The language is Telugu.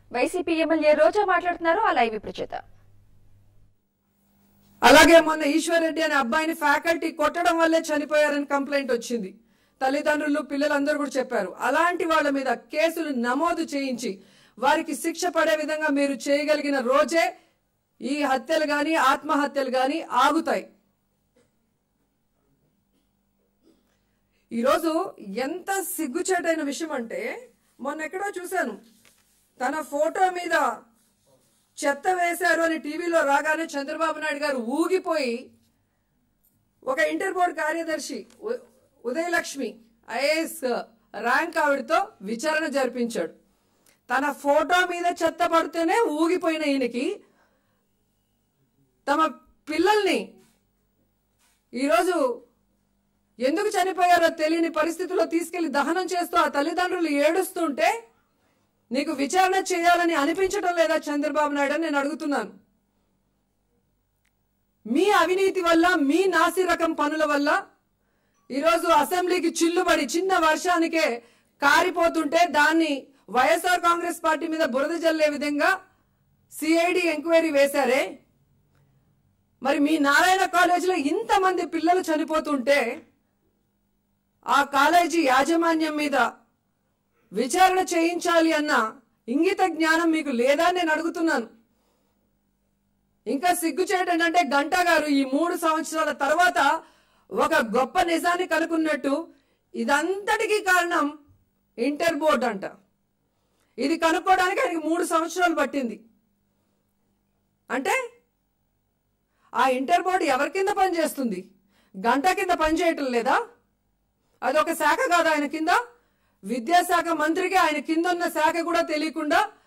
వైసీపీ ఎమ్మెల్యే రోజా మాట్లాడుతున్నారు ఆ లైవ్ ఇప్పుడు చేద్దాం అలాగే మొన్న ఈశ్వర్ రెడ్డి అనే అబ్బాయిని ఫ్యాకల్టీ కొట్టడం వల్లే చనిపోయారని కంప్లైంట్ వచ్చింది తల్లిదండ్రులు పిల్లలందరూ కూడా చెప్పారు అలాంటి వాళ్ళ మీద కేసులు నమోదు చేయించి వారికి శిక్ష పడే విధంగా మీరు చేయగలిగిన రోజే ఈ హత్యలు గాని ఆత్మహత్యలు గాని ఆగుతాయి ఈరోజు ఎంత సిగ్గుచేటైన విషయం అంటే మొన్న ఎక్కడో చూశాను తన ఫోటో మీద చెత్త వేశారు అని టీవీలో రాగానే చంద్రబాబు నాయుడు గారు ఊగిపోయి ఒక ఇంటర్ బోర్డ్ కార్యదర్శి ఉ- ఉదయలక్ష్మి ఐఏఎస్ ర్యాంక్ ఆవిడతో విచారణ జరిపించాడు తన ఫోటో మీద చెత్త పడితేనే ఊగిపోయిన ఈయనకి తమ పిల్లల్ని ఈరోజు ఎందుకు చనిపోయారో తెలియని పరిస్థితుల్లో తీసుకెళ్లి దహనం చేస్తూ ఆ తల్లిదండ్రులు ఏడుస్తుంటే నీకు విచారణ చేయాలని అనిపించడం లేదా చంద్రబాబు నాయుడు అని నేను అడుగుతున్నాను మీ అవినీతి వల్ల మీ నాసి రకం పనుల వల్ల ఈరోజు అసెంబ్లీకి చిల్లుబడి చిన్న వర్షానికే కారిపోతుంటే దాన్ని వైఎస్ఆర్ కాంగ్రెస్ పార్టీ మీద బురద జల్లే విధంగా సిఐడి ఎంక్వైరీ వేశారే మరి మీ నారాయణ కాలేజీలో ఇంతమంది పిల్లలు చనిపోతుంటే ఆ కాలేజీ యాజమాన్యం మీద విచారణ చేయించాలి అన్న ఇంగిత జ్ఞానం మీకు లేదా అని నేను అడుగుతున్నాను ఇంకా సిగ్గు చేయడం ఏంటంటే గంటా గారు ఈ మూడు సంవత్సరాల తర్వాత ఒక గొప్ప నిజాన్ని కనుక్కున్నట్టు ఇదంతటికీ కారణం ఇంటర్ బోర్డ్ అంట ఇది కనుక్కోవడానికి ఆయనకి మూడు సంవత్సరాలు పట్టింది అంటే ఆ ఇంటర్ బోర్డు ఎవరి కింద పనిచేస్తుంది గంట కింద పనిచేయటం లేదా అదొక శాఖ కాదు ఆయన కింద విద్యాశాఖ మంత్రికి ఆయన కింద ఉన్న శాఖ కూడా తెలియకుండా